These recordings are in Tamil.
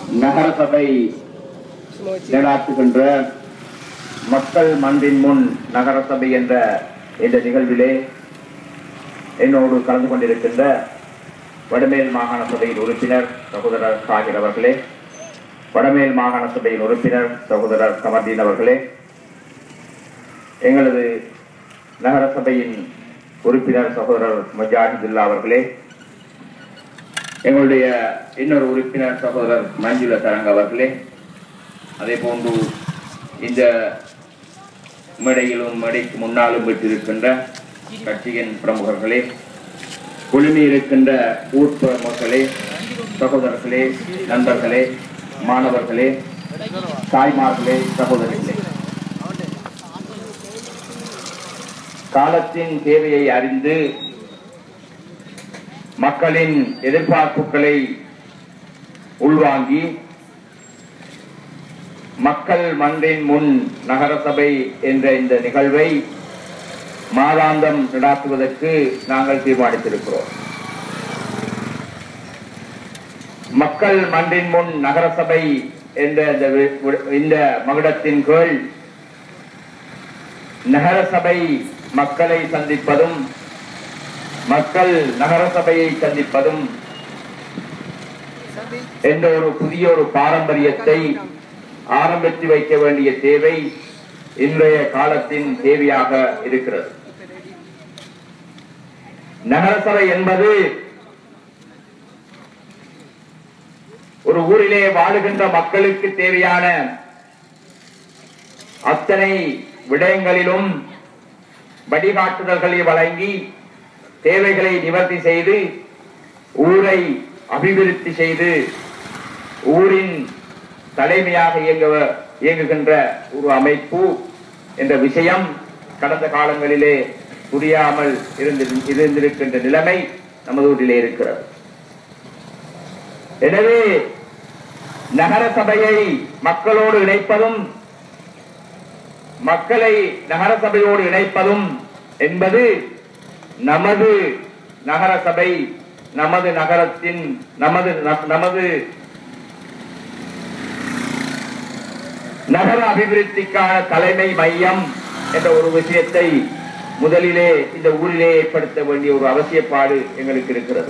நகரசபை நடாத்துகின்ற மக்கள் மன்றின் முன் நகரசபை என்ற இந்த நிகழ்விலே என்னோடு கலந்து கொண்டிருக்கின்ற வடமேல் மாகாண சபையின் உறுப்பினர் சகோதரர் சாகிர் அவர்களே வடமேல் மாகாண சபையின் உறுப்பினர் சகோதரர் சமர்தீன் அவர்களே எங்களது நகரசபையின் உறுப்பினர் சகோதரர் முஜாஹிதுல்லா அவர்களே எங்களுடைய இன்னொரு உறுப்பினர் சகோதரர் மஞ்சுள தரங்க அவர்களே அதே போன்று இந்த மேடையிலும் மேடைக்கு முன்னாலும் பெற்றிருக்கின்ற கட்சியின் பிரமுகர்களே குழுமி இருக்கின்ற ஊர் மக்களே சகோதரர்களே நண்பர்களே மாணவர்களே தாய்மார்களே சகோதரர்களே காலத்தின் தேவையை அறிந்து மக்களின் எதிர்பார்ப்புகளை உள்வாங்கி மக்கள் மன்றின் முன் நகரசபை என்ற இந்த நிகழ்வை மாதாந்தம் நடாத்துவதற்கு நாங்கள் தீர்மானித்திருக்கிறோம் மக்கள் மன்றின் முன் நகரசபை என்ற இந்த வி- இந்த மகுடத்தின் கீழ் நகரசபை மக்களை சந்திப்பதும் மக்கள் நகரசபையை சந்திப்பதும் என்ற ஒரு புதிய ஒரு பாரம்பரியத்தை ஆரம்பித்து வைக்க வேண்டிய தேவை இன்றைய காலத்தின் தேவையாக இருக்கிறது நகரசபை என்பது ஒரு ஊரிலே வாழுகின்ற மக்களுக்கு தேவையான அத்தனை விடயங்களிலும் வழிகாட்டுதல்களை வழங்கி தேவைகளை நிவர்த்தி செய்து ஊரை அபிவிருத்தி செய்து ஊரின் தலைமையாக இயங்க இயங்குகின்ற ஒரு அமைப்பு என்ற விஷயம் கடந்த காலங்களிலே புரியாமல் இருந்து இருந்திருக்கின்ற நிலைமை நமது ஊரிலே இருக்கிறது எனவே நகர சபையை மக்களோடு இணைப்பதும் மக்களை நகர சபையோடு இணைப்பதும் என்பது நமது நகர சபை நமது நகரத்தின் நமது ந- நமது நகர அபிவிருத்திக்கான தலைமை மையம் என்ற ஒரு விஷயத்தை முதலிலே இந்த ஊரிலே ஏற்படுத்த வேண்டிய ஒரு அவசியப்பாடு எங்களுக்கு இருக்கிறது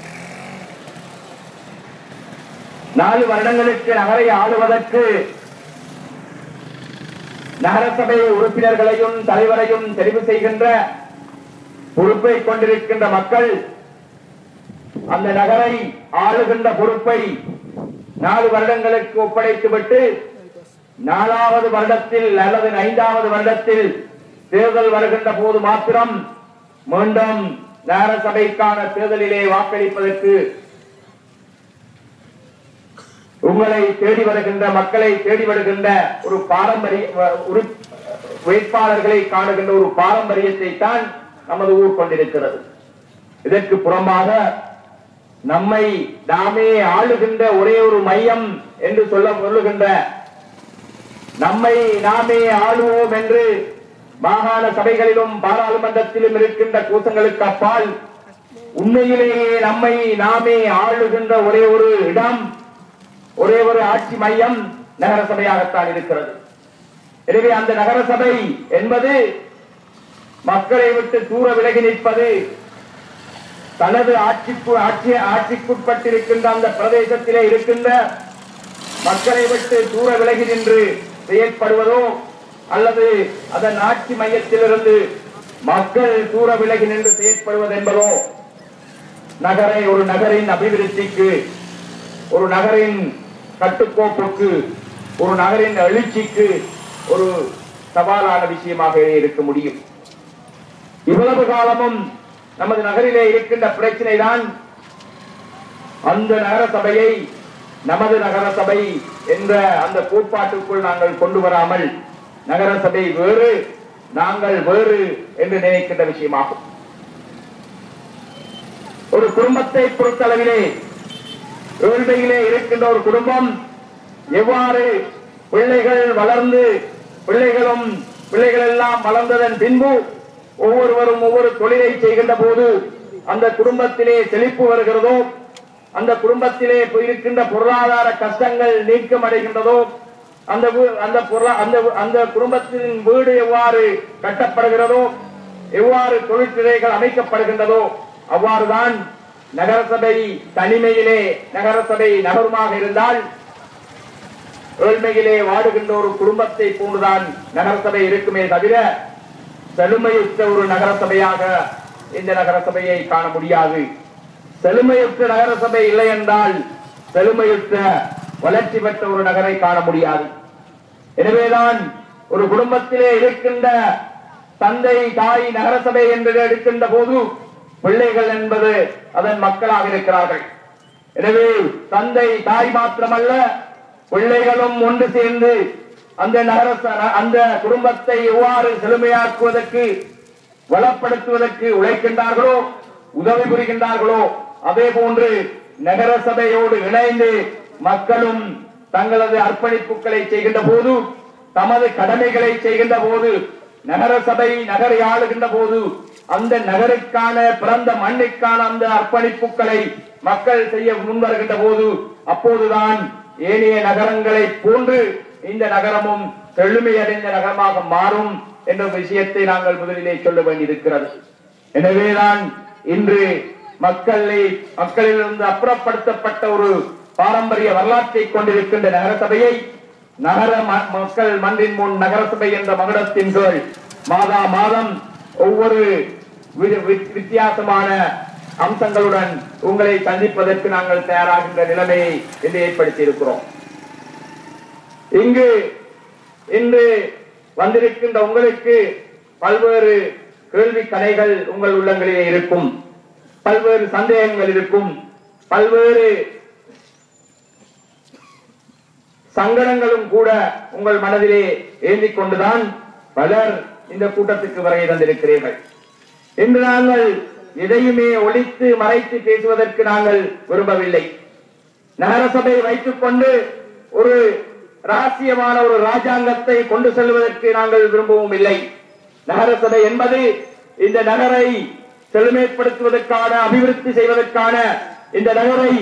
நாலு வருடங்களுக்கு நகரை ஆளுவதற்கு நகரசபை உறுப்பினர்களையும் தலைவரையும் தெரிவு செய்கின்ற பொறுப்பை கொண்டிருக்கின்ற மக்கள் அந்த நகரை ஆளுகின்ற பொறுப்பை நாலு வருடங்களுக்கு ஒப்படைத்துவிட்டு நாலாவது வருடத்தில் அல்லது ஐந்தாவது வருடத்தில் தேர்தல் வருகின்ற போது மாத்திரம் மீண்டும் நகர சபைக்கான தேர்தலிலே வாக்களிப்பதற்கு உங்களை தேடி வருகின்ற மக்களை தேடி வருகின்ற ஒரு பாரம்பரிய ஒரு வேட்பாளர்களை காணுகின்ற ஒரு பாரம்பரியத்தை தான் நமது ஊர் கொண்டிருக்கிறது இதற்கு புறமாக நம்மை நாமே ஆளுகின்ற ஒரே ஒரு மையம் என்று சொல்ல சொல்லுகின்ற நம்மை நாமே ஆளுவோம் என்று மாகாண சபைகளிலும் பாராளுமன்றத்திலும் இருக்கின்ற கூட்டங்களுக்கு அப்பால் உண்மையிலேயே நம்மை நாமே ஆளுகின்ற ஒரே ஒரு இடம் ஒரே ஒரு ஆட்சி மையம் நகர சபையாகத்தான் இருக்கிறது எனவே அந்த நகர சபை என்பது மக்களை விட்டு தூர விலகி நிற்பது தனது ஆட்சிக்கு ஆட்சி ஆட்சிக்குட்பட்டிருக்கின்ற அந்த பிரதேசத்திலே இருக்கின்ற மக்களை விட்டு தூர விலகி நின்று செயற்படுவதோ அல்லது அதன் ஆட்சி மையத்திலிருந்து மக்கள் தூர விலகி நின்று செயற்படுவது என்பதோ நகரை ஒரு நகரின் அபிவிருத்திக்கு ஒரு நகரின் கட்டுக்கோப்புக்கு ஒரு நகரின் எழுச்சிக்கு ஒரு சவாலான விஷயமாக இருக்க முடியும் இவ்வளவு காலமும் நமது நகரிலே இருக்கின்ற பிரச்சனை தான் அந்த நகர சபையை நமது நகர சபை என்ற அந்த கோட்பாட்டுக்குள் நாங்கள் கொண்டு வராமல் நகர சபை வேறு நாங்கள் வேறு என்று நினைக்கின்ற விஷயமாகும் ஒரு குடும்பத்தை பொறுத்தளவிலே ஏழ்மையிலே இருக்கின்ற ஒரு குடும்பம் எவ்வாறு பிள்ளைகள் வளர்ந்து பிள்ளைகளும் பிள்ளைகள் எல்லாம் வளர்ந்ததன் பின்பு ஒவ்வொருவரும் ஒவ்வொரு தொழிலை செய்கின்ற போது அந்த குடும்பத்திலே செழிப்பு வருகிறதோ அந்த குடும்பத்திலே இருக்கின்ற பொருளாதார கஷ்டங்கள் நீக்கம் அடைகின்றதோ அந்த வீ- அந்த பொருளா அந்த அந்த குடும்பத்தின் வீடு எவ்வாறு கட்டப்படுகிறதோ எவ்வாறு தொழிற்துறைகள் அமைக்கப்படுகின்றதோ அவ்வாறுதான் நகரசபை தனிமையிலே நகரசபை நகருமாக இருந்தால் ஏழ்மையிலே வாடுகின்ற ஒரு குடும்பத்தை போன்றுதான் நகரசபை இருக்குமே தவிர செழுமையுற்ற ஒரு நகரசபையாக இந்த நகரசபையை காண முடியாது செழுமையுற்ற நகரசபை இல்லை என்றால் செழுமையுற்ற வளர்ச்சி பெற்ற ஒரு நகரை காண முடியாது எனவேதான் ஒரு குடும்பத்திலே இருக்கின்ற தந்தை தாய் நகரசபை என்று எடுக்கின்ற போது பிள்ளைகள் என்பது அதன் மக்களாக இருக்கிறார்கள் எனவே தந்தை தாய் மாத்திரமல்ல பிள்ளைகளும் ஒன்று சேர்ந்து அந்த நகர அந்த குடும்பத்தை எவ்வாறு செழுமையாக்குவதற்கு வளப்படுத்துவதற்கு உழைக்கின்றார்களோ உதவி புரிகின்றார்களோ அதே போன்று நகர சபையோடு இணைந்து மக்களும் தங்களது அர்ப்பணிப்புகளை செய்கின்ற போது தமது கடமைகளை செய்கின்ற போது நகர சபை நகரை ஆளுகின்ற போது அந்த நகருக்கான பிறந்த மண்ணுக்கான அந்த அர்ப்பணிப்புகளை மக்கள் செய்ய முன்வருகின்ற போது அப்போதுதான் ஏனைய நகரங்களை போன்று இந்த நகரமும் செழுமையடைந்த நகரமாக மாறும் என்ற விஷயத்தை நாங்கள் முதலிலே சொல்ல வேண்டியிருக்கிறது எனவேதான் இன்று மக்களை மக்களிலிருந்து அப்புறப்படுத்தப்பட்ட ஒரு பாரம்பரிய வரலாற்றை கொண்டிருக்கின்ற நகரசபையை நகர ம- மக்கள் மன்றின் முன் நகரசபை என்ற மகுடத்தின் கீழ் மாதா மாதம் ஒவ்வொரு வி- வி- வித்தியாசமான அம்சங்களுடன் உங்களை சந்திப்பதற்கு நாங்கள் தயாராகின்ற நிலைமையை இன்று ஏற்படுத்தி இருக்கிறோம் இங்கு இன்று வந்திருக்கின்ற உங்களுக்கு பல்வேறு கேள்வி கணைகள் உங்கள் உள்ளங்களிலே இருக்கும் பல்வேறு சந்தேகங்கள் இருக்கும் பல்வேறு சங்கடங்களும் கூட உங்கள் மனதிலே ஏந்திக் கொண்டுதான் பலர் இந்த கூட்டத்துக்கு வருகை தந்திருக்கிறீர்கள் இன்று நாங்கள் எதையுமே ஒழித்து மறைத்து பேசுவதற்கு நாங்கள் விரும்பவில்லை நகரசபை வைத்துக் கொண்டு ஒரு ரகசியமான ஒரு ராஜாங்கத்தை கொண்டு செல்வதற்கு நாங்கள் விரும்பவும் இல்லை நகரசபை என்பது இந்த நகரை செழுமைப்படுத்துவதற்கான அபிவிருத்தி செய்வதற்கான இந்த நகரை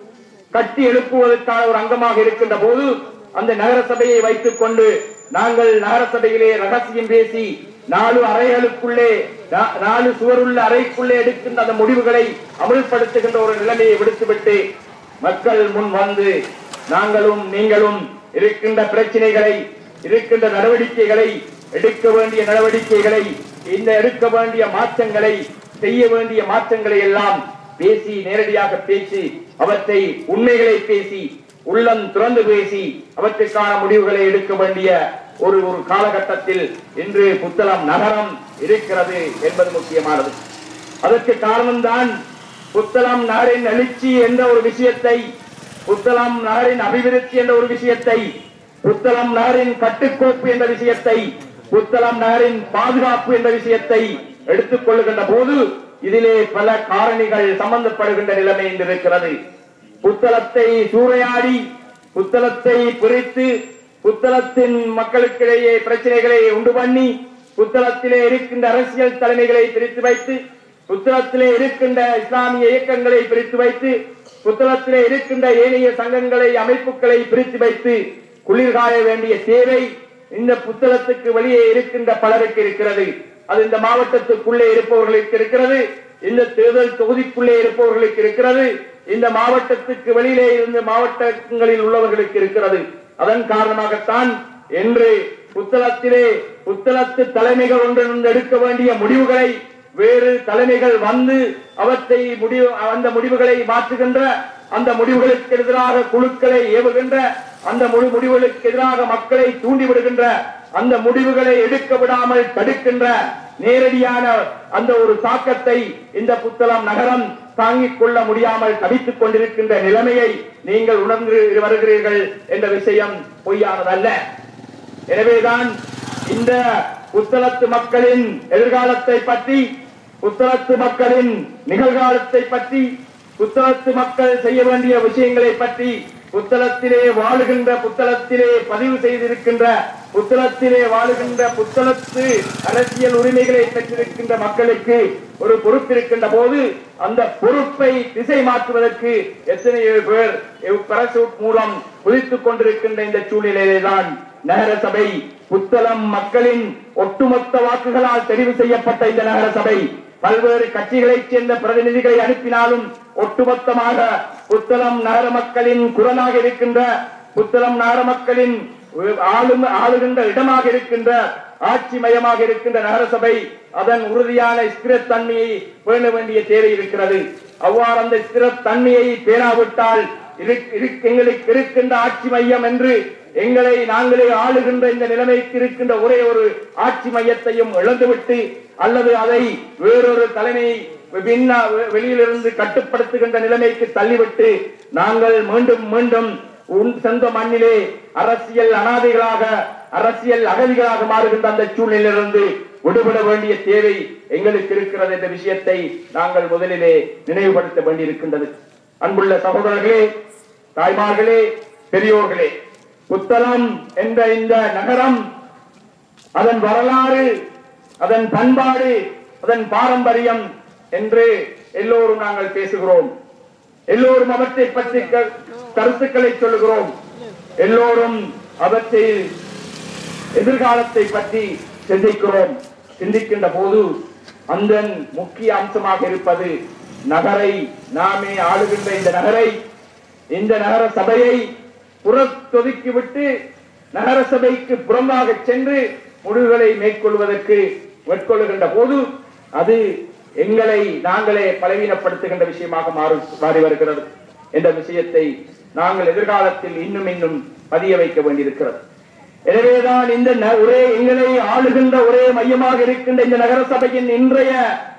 கட்டி எழுப்புவதற்கான ஒரு அங்கமாக இருக்கின்ற போது அந்த நகரசபையை வைத்துக் கொண்டு நாங்கள் நகரசபையிலே ரகசியம் பேசி நாலு அறைகளுக்குள்ளே நா- நாலு சுவருள்ள அறைக்குள்ளே எடுக்கின்ற அந்த முடிவுகளை அமல்படுத்துகின்ற ஒரு நிலைமையை விடுத்துவிட்டு மக்கள் முன் வந்து நாங்களும் நீங்களும் இருக்கின்ற பிரச்சனைகளை இருக்கின்ற நடவடிக்கைகளை எடுக்க வேண்டிய நடவடிக்கைகளை இந்த எடுக்க வேண்டிய மாற்றங்களை செய்ய வேண்டிய மாற்றங்களை எல்லாம் பேசி நேரடியாக பேசி அவற்றை உண்மைகளை பேசி உள்ளம் துறந்து பேசி அவற்றுக்கான முடிவுகளை எடுக்க வேண்டிய ஒரு ஒரு காலகட்டத்தில் இன்று புத்தளம் நகரம் இருக்கிறது என்பது முக்கியமானது அதற்கு காரணம்தான் புத்தளம் நகரின் எழுச்சி என்ற ஒரு விஷயத்தை புத்தளம் நகரின் அபிவிருத்தி என்ற ஒரு விஷயத்தை புத்தளம் நகரின் கட்டுக்கோப்பு என்ற விஷயத்தை புத்தளம் நகரின் பாதுகாப்பு என்ற விஷயத்தை எடுத்துக் கொள்ளுகின்ற போது இதிலே பல காரணிகள் சம்பந்தப்படுகின்ற நிலைமை இன்று இருக்கிறது புத்தளத்தை சூறையாடி புத்தளத்தை பிரித்து புத்தளத்தின் மக்களுக்கிடையே பிரச்சனைகளை உண்டு பண்ணி புத்தளத்திலே இருக்கின்ற அரசியல் தலைமைகளை பிரித்து வைத்து புத்தளத்திலே இருக்கின்ற இஸ்லாமிய இயக்கங்களை பிரித்து வைத்து புத்தளத்திலே இருக்கின்ற ஏனைய சங்கங்களை அமைப்புகளை பிரித்து வைத்து குளிர்காய வேண்டிய தேவை இந்த புத்தளத்துக்கு வெளியே இருக்கின்ற பலருக்கு இருக்கிறது அது இந்த மாவட்டத்துக்குள்ளே இருப்பவர்களுக்கு இருக்கிறது இந்த தேர்தல் தொகுதிக்குள்ளே இருப்பவர்களுக்கு இருக்கிறது இந்த மாவட்டத்துக்கு வெளியிலே இருந்து மாவட்டங்களில் உள்ளவர்களுக்கு இருக்கிறது அதன் காரணமாகத்தான் என்று புத்தளத்திலே புத்தளத்து தலைமைகள் ஒன்றிருந்து எடுக்க வேண்டிய முடிவுகளை வேறு தலைமைகள் வந்து அவற்றை முடிவு அந்த முடிவுகளை மாற்றுகின்ற அந்த முடிவுகளுக்கு எதிராக குழுக்களை ஏவுகின்ற அந்த முடி- முடிவுகளுக்கு எதிராக மக்களை தூண்டிவிடுகின்ற அந்த முடிவுகளை எடுக்க விடாமல் தடுக்கின்ற நேரடியான அந்த ஒரு தாக்கத்தை இந்த புத்தளம் நகரம் தாங்கிக் கொள்ள முடியாமல் தவித்துக் கொண்டிருக்கின்ற நிலைமையை நீங்கள் உணர்ந்து வருகிறீர்கள் என்ற விஷயம் பொய்யானதல்ல எனவேதான் இந்த புத்தளத்து மக்களின் எதிர்காலத்தை பற்றி புத்தளத்து மக்களின் நிகழ்காலத்தை பற்றி புத்தளத்து மக்கள் செய்ய வேண்டிய விஷயங்களை பற்றி புத்தளத்திலே வாழுகின்ற புத்தளத்திலே பதிவு செய்திருக்கின்ற புத்தளத்திலே வாழுகின்ற புத்தளத்து அரசியல் உரிமைகளை பெற்றிருக்கின்ற மக்களுக்கு ஒரு பொறுப்பு இருக்கின்ற போது அந்த பொறுப்பை திசை மாற்றுவதற்கு எத்தனையோ பேர் பிரசூட் மூலம் குதித்துக் கொண்டிருக்கின்ற இந்த சூழ்நிலையிலே தான் நகர சபை புத்தளம் மக்களின் ஒட்டுமொத்த வாக்குகளால் தெரிவு செய்யப்பட்ட இந்த நகர சபை பல்வேறு கட்சிகளைச் சேர்ந்த பிரதிநிதிகளை அனுப்பினாலும் ஒட்டுமொத்தமாக புத்தளம் நகர மக்களின் குரலாக இருக்கின்ற புத்தளம் நகர மக்களின் ஆளும் ஆளுகின்ற இடமாக இருக்கின்ற ஆட்சி மையமாக இருக்கின்ற நகரசபை அதன் உறுதியான ஸ்திரத்தன்மையை பேண வேண்டிய தேவை இருக்கிறது அவ்வாறு அந்த ஸ்திரத்தன்மையை பேணாவிட்டால் இரு- இரு- எங்களுக்கு இருக்கின்ற ஆட்சி மையம் என்று எங்களை நாங்களே ஆளுகின்ற இந்த நிலைமைக்கு இருக்கின்ற ஒரே ஒரு ஆட்சி மையத்தையும் இழந்துவிட்டு அல்லது அதை வேறொரு தலைமை பின்ன வெளியிலிருந்து கட்டுப்படுத்துகின்ற நிலைமைக்கு தள்ளிவிட்டு நாங்கள் மீண்டும் மீண்டும் உன் சொந்த மண்ணிலே அரசியல் அனாதைகளாக அரசியல் அகதிகளாக மாறுகின்ற அந்த சூழ்நிலையிலிருந்து விடுபட வேண்டிய தேவை எங்களுக்கு இருக்கிறது என்ற விஷயத்தை நாங்கள் முதலிலே நினைவுபடுத்த வேண்டியிருக்கின்றது அன்புள்ள சகோதரர்களே தாய்மார்களே பெரியோர்களே புத்தளம் என்ற இந்த நகரம் அதன் வரலாறு அதன் பண்பாடு அதன் பாரம்பரியம் என்று எல்லோரும் நாங்கள் பேசுகிறோம் எல்லோரும் அவற்றை பற்றி க- கருத்துக்களை சொல்லுகிறோம் எல்லோரும் அவற்றில் எதிர்காலத்தை பற்றி சிந்திக்கிறோம் சிந்திக்கின்ற போது அந்த முக்கிய அம்சமாக இருப்பது நகரை நாமே ஆளுகின்ற இந்த நகரை இந்த நகர சபையை புறத்தொதுக்கிவிட்டு நகர சபைக்கு புறம்பாக சென்று முடிவுகளை மேற்கொள்வதற்கு மேற்கொள்ளுகின்ற போது அது எங்களை நாங்களே பலவீனப்படுத்துகின்ற விஷயமாக மாறு மாறி வருகிறது என்ற விஷயத்தை நாங்கள் எதிர்காலத்தில் இன்னும் இன்னும் பதிய வைக்க வேண்டியிருக்கிறது எனவேதான் இந்த ந- ஒரே எங்களை ஆளுகின்ற ஒரே மையமாக இருக்கின்ற இந்த நகர சபையின் இன்றைய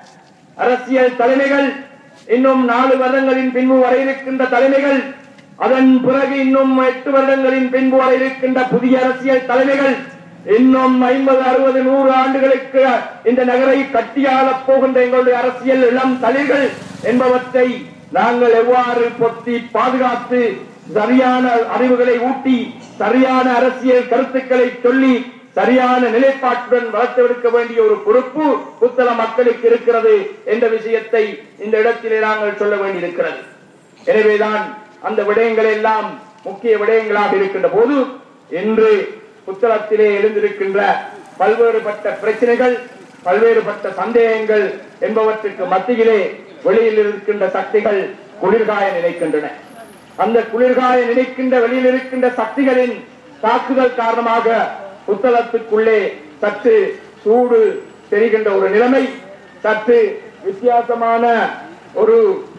அரசியல் தலைமைகள் இன்னும் நாலு வருடங்களின் பின்பு வர இருக்கின்ற தலைமைகள் அதன் பிறகு இன்னும் எட்டு வருடங்களின் பின்பு வர இருக்கின்ற புதிய அரசியல் தலைமைகள் இன்னும் ஐம்பது அறுபது நூறு ஆண்டுகளுக்கு இந்த நகரை கட்டியாளப் போகின்ற எங்களுடைய அரசியல் இளம் தலைகள் என்பவற்றை நாங்கள் எவ்வாறு பொத்தி பாதுகாத்து சரியான அறிவுகளை ஊட்டி சரியான அரசியல் கருத்துக்களை சொல்லி சரியான நிலைப்பாட்டுடன் வளர்த்தெடுக்க வேண்டிய ஒரு பொறுப்பு புத்தள மக்களுக்கு இருக்கிறது என்ற விஷயத்தை இந்த இடத்திலே நாங்கள் சொல்ல வேண்டியிருக்கிறது எனவேதான் அந்த விடயங்கள் எல்லாம் முக்கிய விடயங்களாக இருக்கின்ற போது இன்று புத்தளத்திலே எழுந்திருக்கின்ற பல்வேறுபட்ட பிரச்சனைகள் பல்வேறுபட்ட சந்தேகங்கள் என்பவற்றுக்கு மத்தியிலே வெளியில் இருக்கின்ற சக்திகள் குளிர்காய நினைக்கின்றன அந்த குளிர்காய நினைக்கின்ற வெளியில் இருக்கின்ற சக்திகளின் தாக்குதல் காரணமாக புத்தளத்துக்குள்ளே சற்று சூடு தெரிகின்ற ஒரு நிலைமை சற்று வித்தியாசமான ஒரு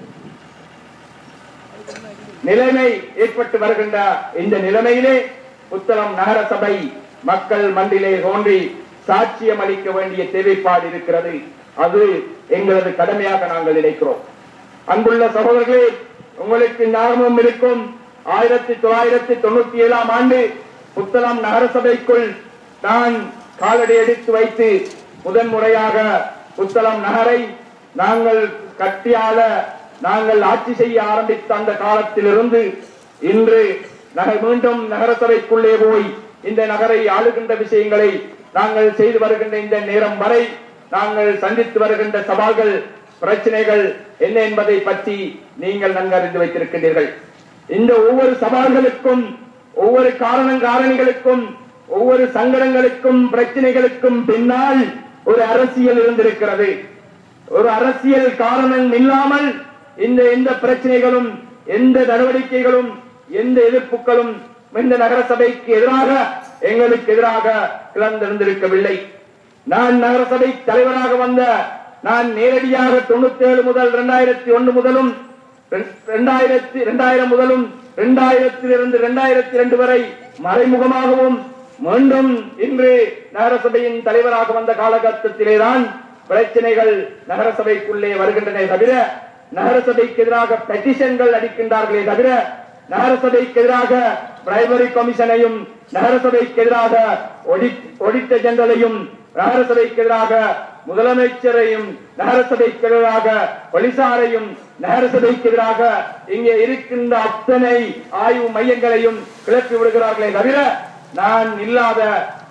நிலைமை ஏற்பட்டு வருகின்ற இந்த நிலைமையிலே புத்தளம் நகர சபை மக்கள் மன்றிலே தோன்றி சாட்சியம் அளிக்க வேண்டிய தேவைப்பாடு இருக்கிறது அது எங்களது கடமையாக நாங்கள் நினைக்கிறோம் அன்புள்ள சகோதரர்களே உங்களுக்கு ஞாபகம் இருக்கும் ஆயிரத்தி தொள்ளாயிரத்தி தொண்ணூத்தி ஏழாம் ஆண்டு புத்தளம் நகர சபைக்குள் நான் காலடி எடுத்து வைத்து முதன்முறையாக புத்தளம் நகரை நாங்கள் கட்டியாள நாங்கள் ஆட்சி செய்ய ஆரம்பித்த அந்த காலத்திலிருந்து இன்று நகர் மீண்டும் நகர சபைக்குள்ளே போய் இந்த நகரை ஆளுகின்ற விஷயங்களை நாங்கள் செய்து வருகின்ற இந்த நேரம் வரை நாங்கள் சந்தித்து வருகின்ற சவால்கள் பிரச்சனைகள் என்ன என்பதை பற்றி நீங்கள் நன்கு அறிந்து வைத்திருக்கின்றீர்கள் இந்த ஒவ்வொரு சவால்களுக்கும் ஒவ்வொரு காரணம் காரணிகளுக்கும் ஒவ்வொரு சங்கடங்களுக்கும் பிரச்சனைகளுக்கும் பின்னால் ஒரு அரசியல் இருந்திருக்கிறது ஒரு அரசியல் காரணம் இல்லாமல் இந்த எந்த பிரச்சனைகளும் எந்த நடவடிக்கைகளும் எந்த எதிர்ப்புகளும் இந்த நகர சபைக்கு எதிராக எங்களுக்கு எதிராக கிளர்ந்திருந்திருக்கவில்லை நான் நகரசபை தலைவராக வந்த நான் நேரடியாக தொண்ணூத்தி ஏழு முதல் இரண்டாயிரத்தி ஒன்று முதலும் இரண்டாயிரத்தி இரண்டாயிரம் முதலும் இரண்டாயிரத்திலிருந்து இரண்டாயிரத்தி இரண்டு வரை மறைமுகமாகவும் மீண்டும் இன்று நகரசபையின் தலைவராக வந்த காலகட்டத்திலேதான் பிரச்சனைகள் நகரசபைக்குள்ளே வருகின்றன தவிர நகரசபைக்கு எதிராக பெட்டிஷன்கள் அடிக்கின்றார்களே தவிர நகரசபைக்கு எதிராக பிரைமரி கமிஷனையும் நகரசபைக்கு எதிராக ஒடிட்டர் ஜெனரலையும் நகரசபைக்கு எதிராக முதலமைச்சரையும் நகரசபைக்கு எதிராக போலீசாரையும் நகரசபைக்கு எதிராக இங்கே இருக்கின்ற அத்தனை ஆய்வு மையங்களையும் கிளப்பி விடுகிறார்களே தவிர நான் இல்லாத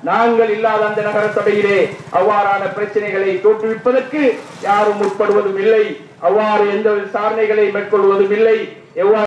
நாங்கள் இல்லாத அந்த நகர சபையிலே அவ்வாறான பிரச்சனைகளை தோற்றுவிப்பதற்கு யாரும் முற்படுவதும் இல்லை அவ்வாறு எந்த விசாரணைகளை மேற்கொள்வதும் இல்லை எவ்வாறு